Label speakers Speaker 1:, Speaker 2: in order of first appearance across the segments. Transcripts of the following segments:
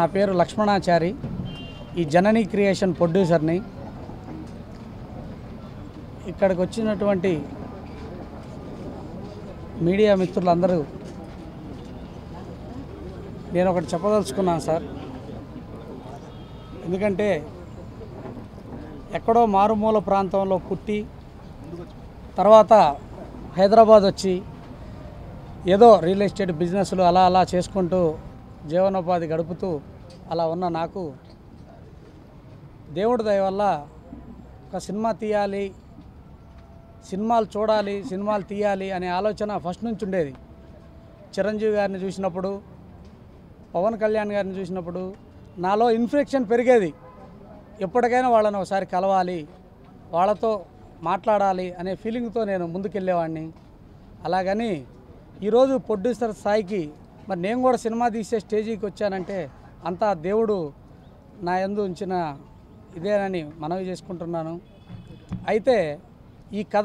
Speaker 1: నా పేరు లక్ష్మణాచారి ఈ జనని క్రియేషన్ ప్రొడ్యూసర్ని ఇక్కడికి వచ్చినటువంటి మీడియా మిత్రులందరూ నేను ఒకటి చెప్పదలుచుకున్నాను సార్ ఎందుకంటే ఎక్కడో మారుమూల ప్రాంతంలో పుట్టి తర్వాత హైదరాబాద్ వచ్చి ఏదో రియల్ ఎస్టేట్ బిజినెస్లు అలా అలా చేసుకుంటూ జీవనోపాధి గడుపుతూ అలా ఉన్న నాకు దేవుడి దయ వల్ల ఒక సినిమా తీయాలి సినిమాలు చూడాలి సినిమాలు తీయాలి అనే ఆలోచన ఫస్ట్ నుంచి ఉండేది చిరంజీవి గారిని చూసినప్పుడు పవన్ కళ్యాణ్ గారిని చూసినప్పుడు నాలో ఇన్ఫెక్షన్ పెరిగేది ఎప్పటికైనా వాళ్ళని ఒకసారి కలవాలి వాళ్ళతో మాట్లాడాలి అనే ఫీలింగ్తో నేను ముందుకెళ్ళేవాడిని అలాగని ఈరోజు ప్రొడ్యూసర్ స్థాయికి మరి నేను కూడా సినిమా తీసే స్టేజీకి వచ్చానంటే అంతా దేవుడు నా యందు ఉంచిన ఇదేనని మనవి చేసుకుంటున్నాను అయితే ఈ కథ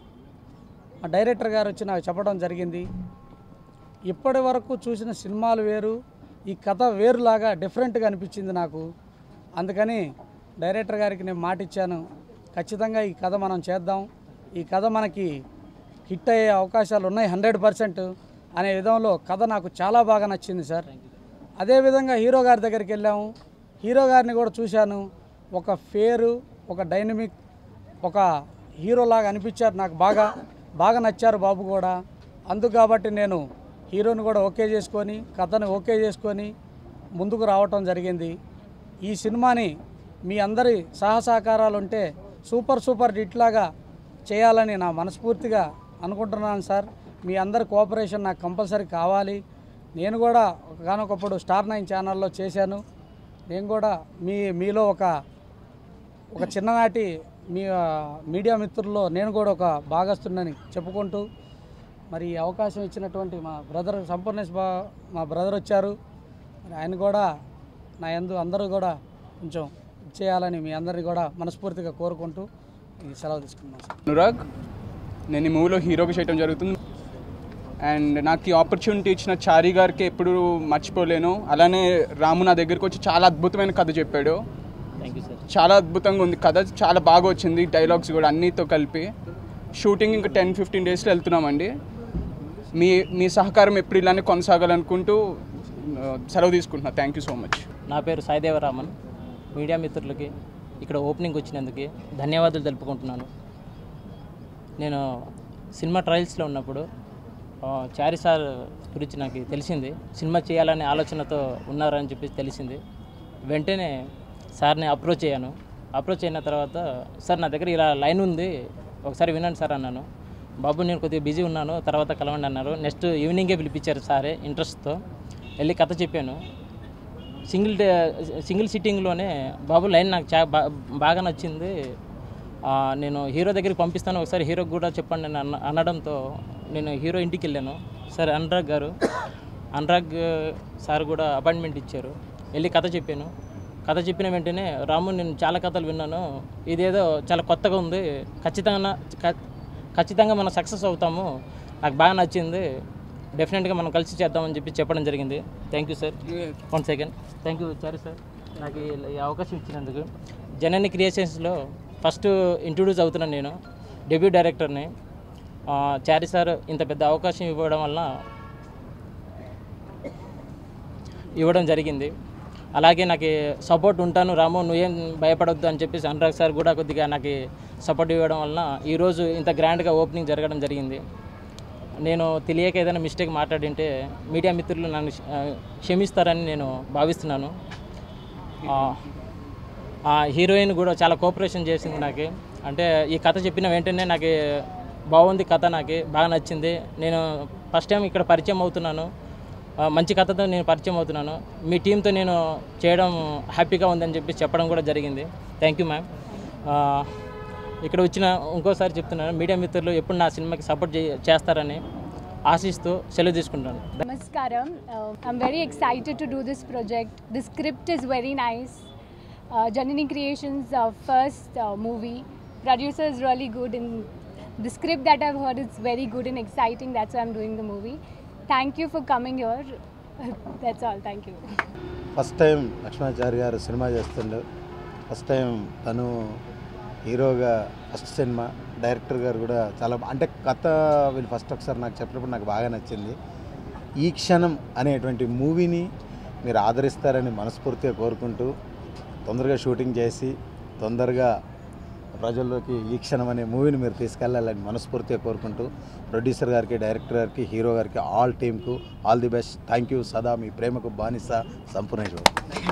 Speaker 1: మా డైరెక్టర్ గారు వచ్చి నాకు చెప్పడం జరిగింది ఇప్పటి వరకు చూసిన సినిమాలు వేరు ఈ కథ వేరులాగా డిఫరెంట్గా అనిపించింది నాకు అందుకని డైరెక్టర్ గారికి నేను మాట ఇచ్చాను ఖచ్చితంగా ఈ కథ మనం చేద్దాం ఈ కథ మనకి హిట్ అయ్యే అవకాశాలు ఉన్నాయి హండ్రెడ్ పర్సెంట్ అనే విధంలో కథ నాకు చాలా బాగా నచ్చింది సార్ అదేవిధంగా హీరో గారి దగ్గరికి వెళ్ళాము హీరో గారిని కూడా చూశాను ఒక ఫేరు ఒక డైనమిక్ ఒక హీరోలాగా అనిపించారు నాకు బాగా బాగా నచ్చారు బాబు కూడా అందుకు కాబట్టి నేను హీరోని కూడా ఓకే చేసుకొని కథని ఓకే చేసుకొని ముందుకు రావటం జరిగింది ఈ సినిమాని మీ అందరి సహసహకారాలు ఉంటే సూపర్ సూపర్ హిట్ లాగా చేయాలని నా మనస్ఫూర్తిగా అనుకుంటున్నాను సార్ మీ అందరి కోఆపరేషన్ నాకు కంపల్సరీ కావాలి నేను కూడా ఒకనొకప్పుడు స్టార్ నైన్ ఛానల్లో చేశాను నేను కూడా మీ మీలో ఒక ఒక చిన్ననాటి మీ ఆ, మీడియా మిత్రుల్లో నేను కూడా ఒక భాగస్తున్నని చెప్పుకుంటూ మరి ఈ అవకాశం ఇచ్చినటువంటి మా బ్రదర్ సంపూర్ణేష్ బా మా బ్రదర్ వచ్చారు మరి ఆయన కూడా నా యందు అందరూ కూడా కొంచెం చేయాలని మీ అందరిని కూడా మనస్ఫూర్తిగా కోరుకుంటూ ఈ సెలవు తీసుకున్నాను సార్
Speaker 2: అనురాగ్ నేను ఈ మూవీలో హీరోగా చేయడం జరుగుతుంది అండ్ నాకు ఈ ఆపర్చునిటీ ఇచ్చిన చారీ గారికి ఎప్పుడు మర్చిపోలేను అలానే రాము నా దగ్గరికి వచ్చి చాలా అద్భుతమైన కథ చెప్పాడు
Speaker 3: థ్యాంక్ యూ సార్
Speaker 2: చాలా అద్భుతంగా ఉంది కథ చాలా బాగా వచ్చింది డైలాగ్స్ కూడా అన్నితో కలిపి షూటింగ్ ఇంకా టెన్ ఫిఫ్టీన్ డేస్లో వెళ్తున్నామండి మీ మీ సహకారం ఎప్పుడు ఇలానే కొనసాగాలనుకుంటూ ఆ, సెలవు తీసుకుంటున్నా థ్యాంక్ యూ సో మచ్
Speaker 3: నా పేరు సాయిదేవరామన్ మీడియా మిత్రులకి ఇక్కడ ఓపెనింగ్ వచ్చినందుకు ధన్యవాదాలు తెలుపుకుంటున్నాను నేను సినిమా ట్రయల్స్లో ఉన్నప్పుడు ఆ, చారి సార్ గురించి నాకు తెలిసింది సినిమా చేయాలనే ఆలోచనతో ఉన్నారని చెప్పి తెలిసింది వెంటనే సార్ని అప్రోచ్ అయ్యాను అప్రోచ్ అయిన తర్వాత సార్ నా దగ్గర ఇలా లైన్ ఉంది ఒకసారి వినండి సార్ అన్నాను బాబు నేను కొద్దిగా బిజీ ఉన్నాను తర్వాత కలవండి అన్నారు నెక్స్ట్ ఈవినింగే పిలిపించారు సారే ఇంట్రెస్ట్తో వెళ్ళి కథ చెప్పాను సింగిల్ డే సింగిల్ సిట్టింగ్లోనే బాబు లైన్ నాకు చా బా- బాగా నచ్చింది ఆ, నేను హీరో దగ్గరికి పంపిస్తాను ఒకసారి హీరోకి కూడా చెప్పండి అని అన్న అనడంతో నేను హీరో ఇంటికి వెళ్ళాను సార్ అనురాగ్ గారు అనురాగ్ సార్ కూడా అపాయింట్మెంట్ ఇచ్చారు వెళ్ళి కథ చెప్పాను కథ చెప్పిన వెంటనే రాము నేను చాలా కథలు విన్నాను ఇదేదో చాలా కొత్తగా ఉంది ఖచ్చితంగా ఖ- ఖచ్చితంగా మనం సక్సెస్ అవుతాము నాకు బాగా నచ్చింది డెఫినెట్గా మనం కలిసి చేద్దామని చెప్పి చెప్పడం జరిగింది thank you sir one second thank you Chari sir నాకు ఈ ఈ అవకాశం ఇచ్చినందుకు జనని క్రియేషన్స్లో ఫస్ట్ ఇంట్రొడ్యూస్ అవుతున్నాను నేను డెబ్యూ డైరెక్టర్ని ఆ, చారి సార్ ఇంత పెద్ద అవకాశం ఇవ్వడం వలన ఇవ్వడం జరిగింది అలాగే నాకు సపోర్ట్ ఉంటాను రాము నువ్వేం భయపడొద్దు అని చెప్పేసి అనురాగ్ సార్ కూడా కొద్దిగా నాకు సపోర్ట్ ఇవ్వడం వలన ఈరోజు ఇంత గ్రాండ్గా ఓపెనింగ్ జరగడం జరిగింది నేను తెలియక ఏదైనా మిస్టేక్ మాట్లాడింటే మీడియా మిత్రులు నన్ను ఆ, క్షమిస్తారని నేను భావిస్తున్నాను ఆ, ఆ హీరోయిన్ కూడా చాలా కోఆపరేషన్ చేసింది నాకు అంటే ఈ కథ చెప్పిన వెంటనే నాకు బాగుంది కథ నాకు బాగా నచ్చింది నేను ఫస్ట్ టైం ఇక్కడ పరిచయం అవుతున్నాను ఆ, మంచి కథతో నేను పరిచయం అవుతున్నాను మీ టీంతో నేను చేయడం హ్యాపీగా ఉందని చెప్పి చెప్పడం కూడా జరిగింది థ్యాంక్ యూ మ్యామ్ ఇక్కడ వచ్చిన ఇంకోసారి చెప్తున్నాను మీడియా మిత్రులు ఎప్పుడు నా సినిమాకి సపోర్ట్ చేస్తారని ఆశిస్తూ సెలవు తీసుకుంటాను
Speaker 4: Namaskaram. Uh, I'm very excited to do this project. The script is very nice. Uh, Janani Creations' uh, first uh, movie. Producer is really good, and the script that I've heard is very good and exciting. That's why I'm doing the movie. Thank you for coming here. That's all. Thank you.
Speaker 5: First time Lakshmanachari garu cinema చేస్తుండే first time తను హీరోగా first cinema director గారు కూడా చాలా బా- అంటే కథ వీళ్ళు ఫస్ట్ ఒకసారి నాకు చెప్పినప్పుడు నాకు బాగా నచ్చింది ఈ క్షణం అనేటువంటి మూవీని మీరు ఆదరిస్తారని మనస్ఫూర్తిగా కోరుకుంటూ తొందరగా షూటింగ్ చేసి తొందరగా ప్రజల్లోకి ఈ క్షణం అనే మూవీని మీరు తీసుకెళ్ళాలని మనస్ఫూర్తిగా కోరుకుంటూ ప్రొడ్యూసర్ గారికి డైరెక్టర్ గారికి హీరో గారికి ఆల్ టీమ్కు all the best thank you సదా మీ ప్రేమకు బానిస సంపూర్ణేశ్వర్